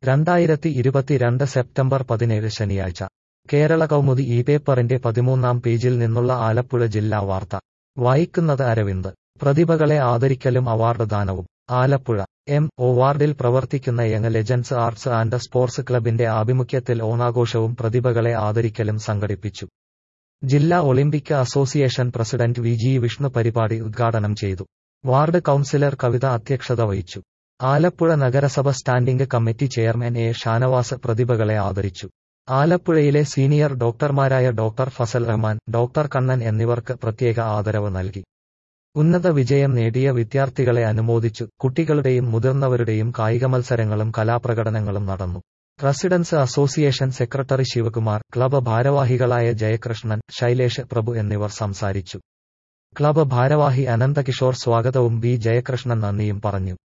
രണ്ടായിരത്തി ഇരുപത്തിരണ്ട് സെപ്റ്റംബർ പതിനേഴ് ശനിയാഴ്ച കേരള കൗമുദി ഈ പേപ്പറിന്റെ പതിമൂന്നാം പേജിൽ നിന്നുള്ള ആലപ്പുഴ ജില്ലാ വാർത്ത വായിക്കുന്നത് അരവിന്ദ് പ്രതിഭകളെ ആദരിക്കലും അവാർഡ് ദാനവും ആലപ്പുഴ എം ഒ വാർഡിൽ പ്രവർത്തിക്കുന്ന young legends arts and sports ക്ലബിന്റെ ആഭിമുഖ്യത്തിൽ ഓണാഘോഷവും പ്രതിഭകളെ ആദരിക്കലും സംഘടിപ്പിച്ചു ജില്ലാ Olympic association president V G Vishnu പരിപാടി ഉദ്ഘാടനം ചെയ്തു വാർഡ് കൌൺസിലർ കവിത അധ്യക്ഷത വഹിച്ചു ആലപ്പുഴ നഗരസഭ standing committee chairman A Shanavas പ്രതിഭകളെ ആദരിച്ചു ആലപ്പുഴയിലെ സീനിയർ ഡോക്ടർമാരായ ഡോക്ടർ ഫസൽ റഹ്മാൻ ഡോക്ടർ കണ്ണൻ എന്നിവർക്ക് പ്രത്യേക ആദരവ് നൽകി ഉന്നത വിജയം നേടിയ വിദ്യാർത്ഥികളെ അനുമോദിച്ചു കുട്ടികളുടെയും മുതിർന്നവരുടെയും കായിക മത്സരങ്ങളും കലാപ്രകടനങ്ങളും നടന്നു residents association secretary Sivakumar club ഭാരവാഹികളായ ജയകൃഷ്ണൻ ശൈലേഷ് പ്രഭു എന്നിവർ സംസാരിച്ചു ക്ലബ് ഭാരവാഹി അനന്തകിഷോർ സ്വാഗതവും ബി ജയകൃഷ്ണൻ നന്ദിയും പറഞ്ഞു